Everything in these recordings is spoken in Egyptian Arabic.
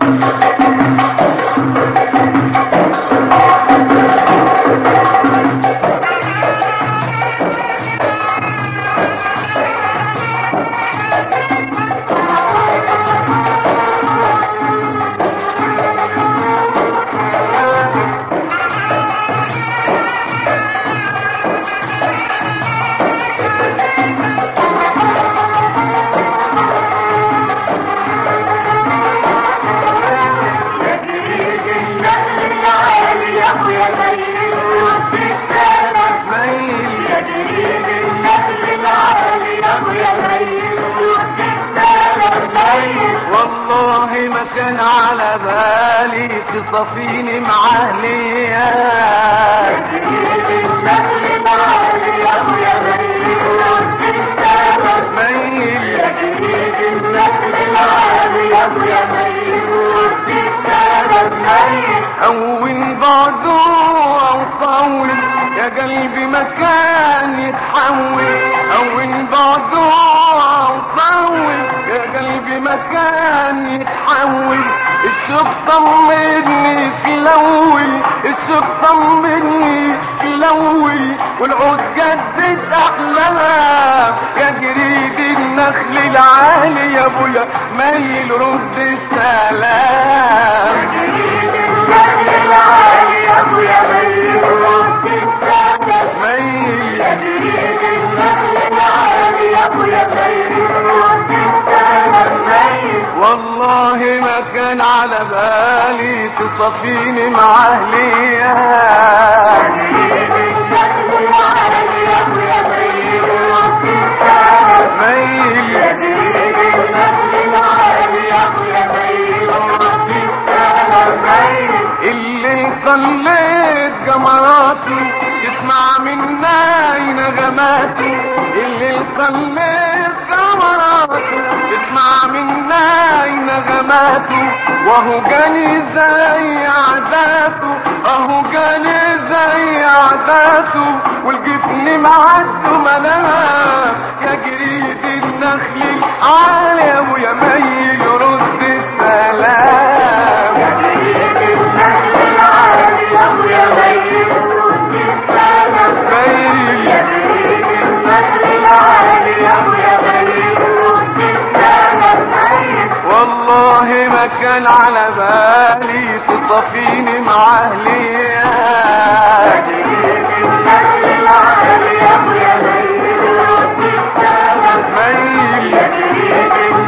والله ما كان على بالي تصفيني مع اهليات ميل هون بعده او طول يا قلبي مكان يتحول هون بعده او طول يا قلبي مكان يتحول الشوق طمني في الاول الشوق طمني في الاول والعود جدد احلام يا جريد النخل العالي يا ابويا ميل رد السلام ميل والله ما كان على بالي تصفيني مع اهليات ميل اللي صليت جمراتي تسمع منا نغماتي اللي صليت جمراتي تسمع منا نغماتي وهو جاني زي عاداته اهو جاني زي عاداته والجفن معده ملاك يا جريد النخل العالي يا ابويا ميل رد السلام ميل والله ما كان على بالي تصفيني مع اهليات ميل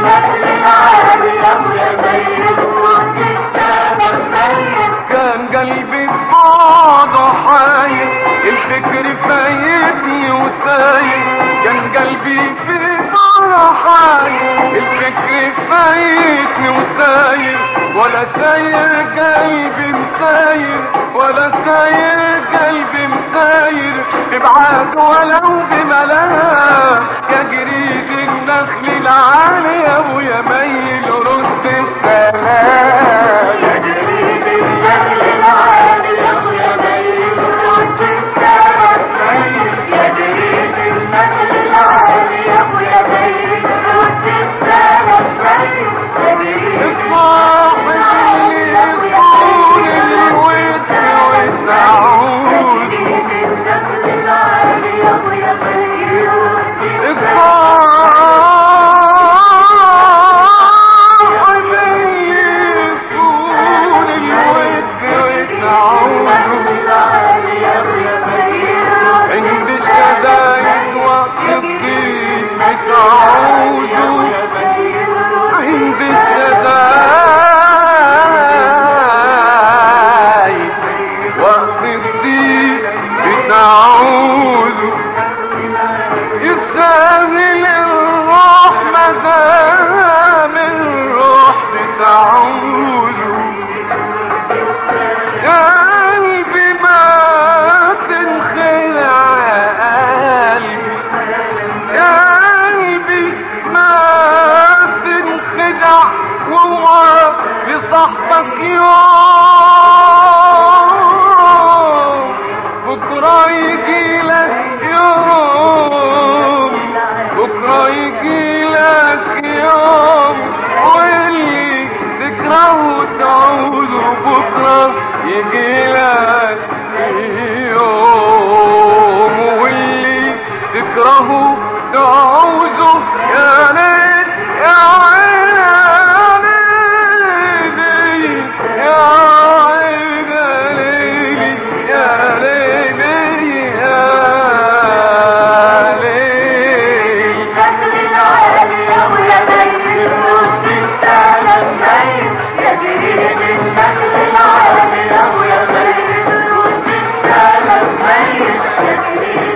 كان قلبي بعضه حاير الفكر فايتني وساير كان قلبي في بعضه حاير الفكر فايتني وساير ولا ساير قلبي مساير ولا ساير قلبي مساير ابعاد ولو بملاك يا جريد النخل العالي يا ابويا ميل رد السلام يا جريد النخل العالي يا ابويا ميل رد السلام يا جريد النخل العالي يا ابويا ميل رد السلام الصاحب اللي يطول الود والسعود الصاحب اللي تعود بكرة يجي لك يوم واللي تكرهه تعوزه يا ليل يا عيني يا عيني يا ليلي يا ليل النخل العالية ويا ميت نص السنة الميت يا جريد النخل العالية ويا ميت نص السنة الميت يا جريد